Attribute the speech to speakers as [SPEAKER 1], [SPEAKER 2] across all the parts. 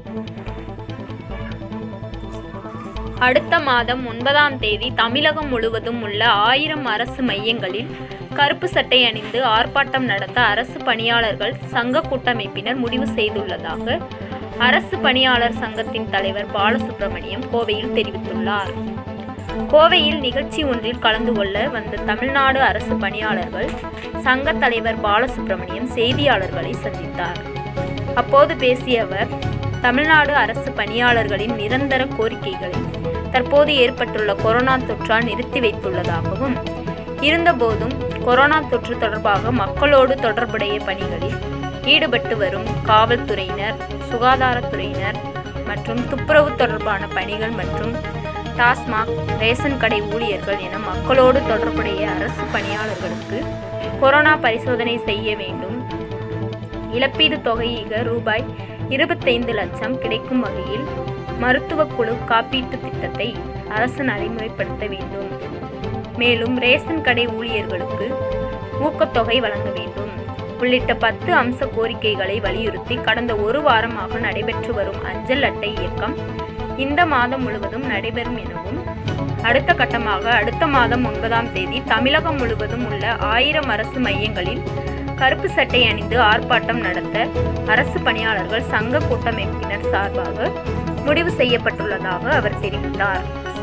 [SPEAKER 1] அடுத்த மாதம் ஒன்பதாம் தேதி தமிழகம் முழுவதும் உள்ள ஆயிரம் அரசு மையங்களில் கருப்பு சட்டை அணிந்து ஆர்ப்பாட்டம் நடத்த அரசு பணியாளர்கள் சங்க கூட்டமைப்பினர் முடிவு செய்துள்ளதாக அரசு பணியாளர் சங்கத்தின் தலைவர் பாலசுப்ரமணியம் கோவையில் தெரிவித்துள்ளார் கோவையில் நிகழ்ச்சி ஒன்றில் கலந்து கொள்ள வந்த தமிழ்நாடு அரசு பணியாளர்கள் சங்க தலைவர் பாலசுப்ரமணியம் செய்தியாளர்களை சந்தித்தார் அப்போது பேசிய அவர் தமிழ்நாடு அரசு பணியாளர்களின் நிரந்தர கோரிக்கைகளை தற்போது ஏற்பட்டுள்ள கொரோனா தொற்றால் நிறுத்தி வைத்துள்ளதாகவும் இருந்தபோதும் கொரோனா தொற்று தொடர்பாக மக்களோடு தொடர்புடைய பணிகளில் ஈடுபட்டு வரும் காவல்துறையினர் சுகாதாரத்துறையினர் மற்றும் துப்புரவு தொடர்பான பணிகள் மற்றும் டாஸ்மாக் ரேஷன் கடை ஊழியர்கள் என மக்களோடு தொடர்புடைய அரசு பணியாளர்களுக்கு கொரோனா பரிசோதனை செய்ய வேண்டும் இழப்பீடு தொகையாக ரூபாய் இருபத்தைந்து லட்சம் கிடைக்கும் வகையில் மருத்துவக் குழு காப்பீட்டு திட்டத்தை அரசு நடைமுறைப்படுத்த வேண்டும் மேலும் ரேஷன் கடை ஊழியர்களுக்கு ஊக்கத்தொகை வழங்க வேண்டும் உள்ளிட்ட பத்து அம்ச கோரிக்கைகளை வலியுறுத்தி கடந்த ஒரு வாரமாக நடைபெற்று வரும் அஞ்சல் அட்டை இயக்கம் இந்த மாதம் முழுவதும் நடைபெறும் எனவும் அடுத்த கட்டமாக அடுத்த மாதம் ஒன்பதாம் தேதி தமிழகம் முழுவதும் உள்ள ஆயிரம் அரசு மையங்களில் கருப்பு சட்டை அணிந்து ஆர்ப்பாட்டம் நடத்த அரசு பணியாளர்கள் சங்க கூட்டமைப்பினர் சார்பாக முடிவு செய்யப்பட்டுள்ளதாக அவர் தெரிவித்தார்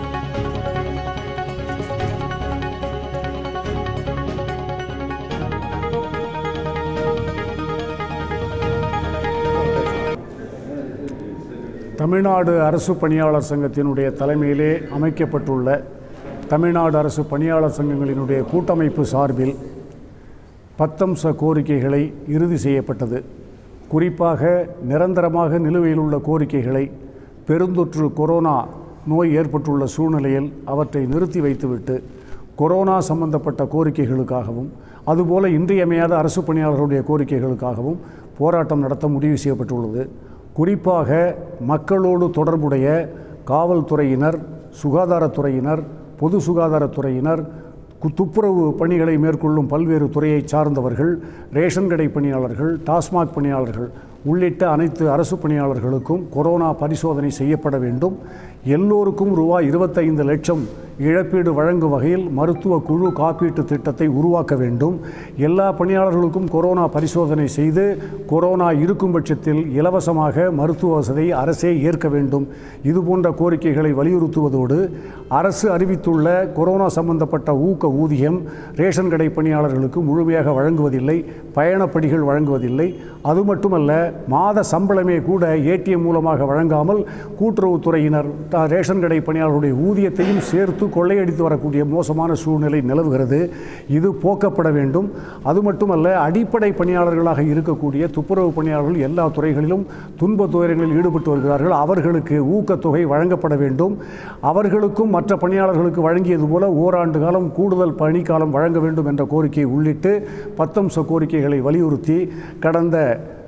[SPEAKER 2] தமிழ்நாடு அரசு பணியாளர் சங்கத்தினுடைய தலைமையிலே அமைக்கப்பட்டுள்ள தமிழ்நாடு அரசு பணியாளர் சங்கங்களினுடைய கூட்டமைப்பு சார்பில் பத்தம்ச கோரிக்கைகளை இறுதி செய்யப்பட்டது குறிப்பாக நிரந்தரமாக நிலுவையில் உள்ள கோரிக்கைகளை பெருந்தொற்று கொரோனா நோய் ஏற்பட்டுள்ள சூழ்நிலையில் அவற்றை நிறுத்தி வைத்துவிட்டு கொரோனா சம்பந்தப்பட்ட கோரிக்கைகளுக்காகவும் அதுபோல இன்றியமையாத அரசு பணியாளர்களுடைய கோரிக்கைகளுக்காகவும் போராட்டம் நடத்த முடிவு செய்யப்பட்டுள்ளது குறிப்பாக மக்களோடு தொடர்புடைய காவல்துறையினர் சுகாதாரத்துறையினர் பொது சுகாதாரத்துறையினர் கு- துப்புரவு பணிகளை மேற்கொள்ளும் பல்வேறு துறையை சார்ந்தவர்கள் ரேஷன் கடை பணியாளர்கள் டாஸ்மாக் பணியாளர்கள் உள்ளிட்ட அனைத்து அரசு பணியாளர்களுக்கும் கொரோனா பரிசோதனை செய்யப்பட வேண்டும் எல்லோருக்கும் ரூபாய் இருபத்தைந்து லட்சம் இழப்பீடு வழங்கும் வகையில் மருத்துவ குழு காப்பீட்டு திட்டத்தை உருவாக்க வேண்டும் எல்லா பணியாளர்களுக்கும் கொரோனா பரிசோதனை செய்து கொரோனா இருக்கும் பட்சத்தில் இலவசமாக மருத்துவ வசதியை அரசே ஏற்க வேண்டும் இது போன்ற கோரிக்கைகளை வலியுறுத்துவதோடு அரசு அறிவித்துள்ள கொரோனா சம்பந்தப்பட்ட ஊக்க ஊதியம் ரேஷன் கடை பணியாளர்களுக்கு முழுமையாக வழங்குவதில்லை பயணப்படிகள் வழங்குவதில்லை அது மட்டுமல்ல மாத சம்பளமே கூட ஏடிஎம் மூலமாக வழங்காமல் கூட்டுறவுத்துறையினர் த- ரேஷன் கடை பணியாளர்களுடைய ஊதியத்தையும் சேர்த்து கொள்ளையடித்து வரக்கூடிய மோசமான சூழ்நிலை நிலவுகிறது இது போக்கப்பட வேண்டும் அது மட்டுமல்ல அடிப்படை பணியாளர்களாக இருக்கக்கூடிய துப்புரவு பணியாளர்கள் எல்லா துறைகளிலும் துன்ப துயரங்களில் ஈடுபட்டு வருகிறார்கள் அவர்களுக்கு ஊக்கத்தொகை வழங்கப்பட வேண்டும் அவர்களுக்கும் மற்ற பணியாளர்களுக்கு வழங்கியது போல ஓராண்டு காலம் கூடுதல் பணிக்காலம் வழங்க வேண்டும் என்ற கோரிக்கை உள்ளிட்டு பத்தம்ச கோரிக்கைகளை வலியுறுத்தி கடந்த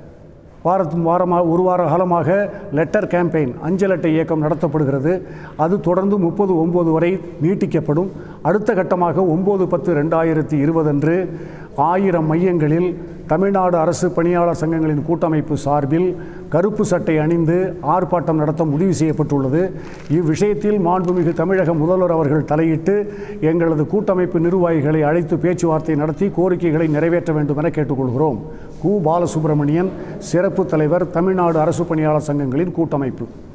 [SPEAKER 2] வாரத்து வாரமாக ஒரு வார காலமாக லெட்டர் கேம்பெயின் அஞ்சல் அட்டை இயக்கம் நடத்தப்படுகிறது அது தொடர்ந்து முப்பது ஒம்பது வரை நீட்டிக்கப்படும் அடுத்த கட்டமாக ஒம்பது பத்து ரெண்டாயிரத்தி இருபது அன்று ஆயிரம் மையங்களில் தமிழ்நாடு அரசு பணியாளர் சங்கங்களின் கூட்டமைப்பு சார்பில் கருப்பு சட்டை அணிந்து ஆர்ப்பாட்டம் நடத்த முடிவு செய்யப்பட்டுள்ளது இவ்விஷயத்தில் மாண்புமிகு தமிழக முதல்வர் அவர்கள் தலையிட்டு எங்களது கூட்டமைப்பு நிர்வாகிகளை அழைத்து பேச்சுவார்த்தை நடத்தி கோரிக்கைகளை நிறைவேற்ற வேண்டும் என கேட்டுக்கொள்கிறோம் கு பாலசுப்ரமணியன் சிறப்பு தலைவர் தமிழ்நாடு அரசு பணியாளர் சங்கங்களின் கூட்டமைப்பு